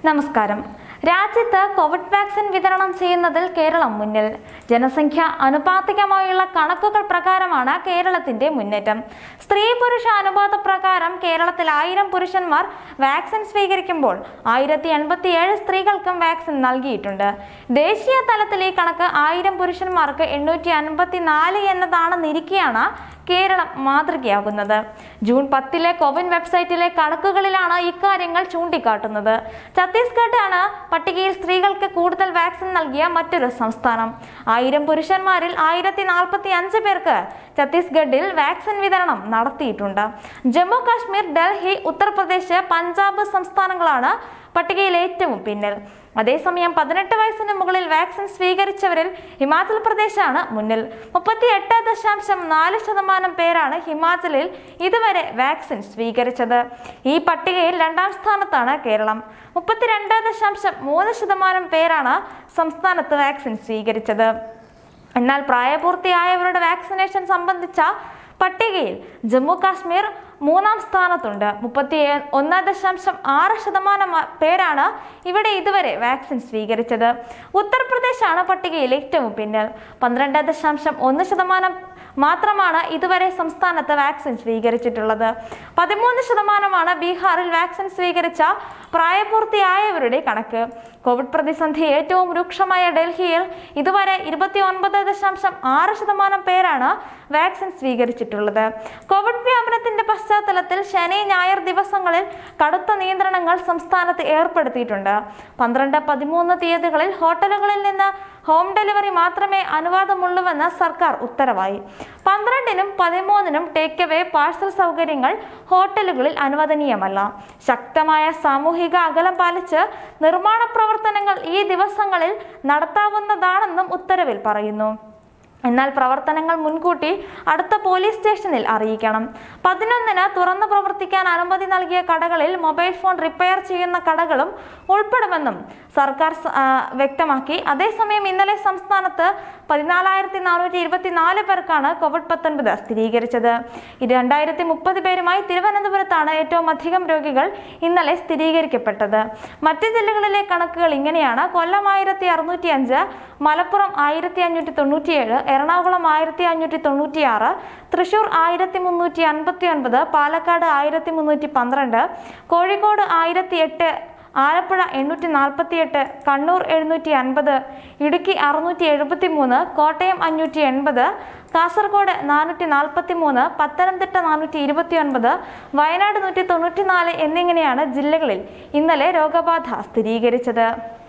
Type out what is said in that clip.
നമസ്കാരം രാജ്യത്ത് Covid vaccine വിതരണം ചെയ്യുന്നതിൽ കേരളം മുന്നിൽ ജനസംഖ്യ അനുപാതികമായുള്ള കണക്കുകൾ പ്രകാരമാണ് കേരളത്തിന്റെ മുന്നേറ്റം സ്ത്രീ പുരുഷ അനുപാത പ്രകാരം കേരളത്തിൽ ആയിരം പുരുഷന്മാർ വാക്സിൻ സ്വീകരിക്കുമ്പോൾ ആയിരത്തി എൺപത്തിയേഴ് സ്ത്രീകൾക്കും വാക്സിൻ നൽകിയിട്ടുണ്ട് ദേശീയ തലത്തിൽ ഈ കണക്ക് ആയിരം പുരുഷന്മാർക്ക് എണ്ണൂറ്റി അൻപത്തി നാല് എന്നതാണെന്നിരിക്കെയാണ് കേരളം മാതൃകയാകുന്നത് ജൂൺ പത്തിലെ കോവിൻ വെബ്സൈറ്റിലെ കണക്കുകളിലാണ് ഇക്കാര്യങ്ങൾ ചൂണ്ടിക്കാട്ടുന്നത് ഛത്തീസ്ഗഡ് ആണ് പട്ടികയിൽ സ്ത്രീകൾക്ക് കൂടുതൽ വാക്സിൻ നൽകിയ മറ്റൊരു സംസ്ഥാനം ആയിരം പുരുഷന്മാരിൽ ആയിരത്തി നാൽപ്പത്തി അഞ്ച് പേർക്ക് ഛത്തീസ്ഗഡിൽ വാക്സിൻ വിതരണം നടത്തിയിട്ടുണ്ട് ജമ്മു കാശ്മീർ ഡൽഹി ഉത്തർപ്രദേശ് പഞ്ചാബ് സംസ്ഥാനങ്ങളാണ് പട്ടികയിൽ ഏറ്റവും പിന്നിൽ അതേസമയം പതിനെട്ട് വയസ്സിന് മുകളിൽ വാക്സിൻ സ്വീകരിച്ചവരിൽ ഹിമാചൽ പ്രദേശാണ് മുന്നിൽ മുപ്പത്തി എട്ട് ദശാംശം നാല് ശതമാനം പേരാണ് ഹിമാചലിൽ ഇതുവരെ വാക്സിൻ സ്വീകരിച്ചത് ഈ പട്ടികയിൽ രണ്ടാം സ്ഥാനത്താണ് കേരളം മുപ്പത്തിരണ്ട് ദശാംശം മൂന്ന് ശതമാനം പേരാണ് സംസ്ഥാനത്ത് വാക്സിൻ സ്വീകരിച്ചത് എന്നാൽ പ്രായപൂർത്തിയായവരുടെ വാക്സിനേഷൻ സംബന്ധിച്ച പട്ടികയിൽ ജമ്മു കാശ്മീർ മൂന്നാം സ്ഥാനത്തുണ്ട് മുപ്പത്തി ഒന്ന് ദശാംശം ആറ് ശതമാനം പേരാണ് ഇവിടെ ഇതുവരെ വാക്സിൻ സ്വീകരിച്ചത് ഉത്തർപ്രദേശാണ് പട്ടികയിൽ ഏറ്റവും പിന്നിൽ പന്ത്രണ്ട് ദശാംശം ഒന്ന് ശതമാനം മാത്രമാണ് ഇതുവരെ സംസ്ഥാനത്ത് വാക്സിൻ സ്വീകരിച്ചിട്ടുള്ളത് പതിമൂന്ന് ശതമാനമാണ് ബീഹാറിൽ വാക്സിൻ സ്വീകരിച്ച പ്രായപൂർത്തിയായവരുടെ കണക്ക് കോവിഡ് പ്രതിസന്ധി ഏറ്റവും രൂക്ഷമായ ഡൽഹിയിൽ ഇതുവരെ ഇരുപത്തി ഒൻപത് ദശാംശം ആറ് ശതമാനം പേരാണ് വാക്സിൻ സ്വീകരിച്ചിട്ടുള്ളത് കോവിഡ് വ്യാപനത്തിന്റെ പശ്ചാത്തലത്തിൽ ശനി ഞായർ ദിവസങ്ങളിൽ കടുത്ത നിയന്ത്രണങ്ങൾ സംസ്ഥാനത്ത് ഏർപ്പെടുത്തിയിട്ടുണ്ട് പന്ത്രണ്ട് പതിമൂന്ന് തീയതികളിൽ ഹോട്ടലുകളിൽ നിന്ന് ഹോം ഡെലിവറി മാത്രമേ അനുവാദമുള്ളൂവെന്ന് സർക്കാർ ഉത്തരവായി പന്ത്രണ്ടിനും പതിമൂന്നിനും ടേക്ക് അവേ പാഴ്സൽ സൗകര്യങ്ങൾ ഹോട്ടലുകളിൽ അനുവദനീയമല്ല ശക്തമായ സാമൂഹിക അകലം പാലിച്ച് നിർമ്മാണ പ്രവർത്തനങ്ങൾ ഈ ദിവസങ്ങളിൽ നടത്താവുന്നതാണെന്നും ഉത്തരവിൽ പറയുന്നു എന്നാൽ പ്രവർത്തനങ്ങൾ മുൻകൂട്ടി അടുത്ത പോലീസ് സ്റ്റേഷനിൽ അറിയിക്കണം പതിനൊന്നിന് തുറന്നു പ്രവർത്തിക്കാൻ അനുമതി നൽകിയ കടകളിൽ മൊബൈൽ ഫോൺ റിപ്പയർ ചെയ്യുന്ന കടകളും ഉൾപ്പെടുമെന്നും സർക്കാർ സ- ആ, വ്യക്തമാക്കി അതേസമയം ഇന്നലെ സംസ്ഥാനത്ത് പതിനാലായിരത്തി നാനൂറ്റി ഇരുപത്തിനാല് പേർക്കാണ് കോവിഡ് പത്തൊൻപത് സ്ഥിരീകരിച്ചത് ഇത് രണ്ടായിരത്തി മുപ്പത് പേരുമായി തിരുവനന്തപുരത്താണ് ഏറ്റവും അധികം രോഗികൾ ഇന്നലെ സ്ഥിരീകരിക്കപ്പെട്ടത് മറ്റ് ജില്ലകളിലെ കണക്കുകൾ ഇങ്ങനെയാണ് കൊല്ലം ആയിരത്തി അറുന്നൂറ്റി അഞ്ച് മലപ്പുറം ആയിരത്തി അഞ്ഞൂറ്റി തൊണ്ണൂറ്റിയേഴ് എറണാകുളം ആയിരത്തി അഞ്ഞൂറ്റി തൊണ്ണൂറ്റിയാറ് തൃശൂർ ആയിരത്തി മുന്നൂറ്റി അൻപത്തി ഒൻപത് പാലക്കാട് ആയിരത്തി മുന്നൂറ്റി പന്ത്രണ്ട് കോഴിക്കോട് ആയിരത്തി എട്ട് ആലപ്പുഴ എണ്ണൂറ്റി നാൽപ്പത്തിയെട്ട് കണ്ണൂർ എഴുന്നൂറ്റി അൻപത് ഇടുക്കി അറുന്നൂറ്റി എഴുപത്തി മൂന്ന് കോട്ടയം അഞ്ഞൂറ്റി എൺപത് കാസർഗോഡ് നാനൂറ്റി നാൽപ്പത്തി മൂന്ന് പത്തനംതിട്ട നാനൂറ്റി ഇരുപത്തി ഒൻപത് വയനാട് നൂറ്റി തൊണ്ണൂറ്റി നാല് എന്നിങ്ങനെയാണ് ജില്ലകളിൽ ഇന്നലെ രോഗബാധ സ്ഥിരീകരിച്ചത്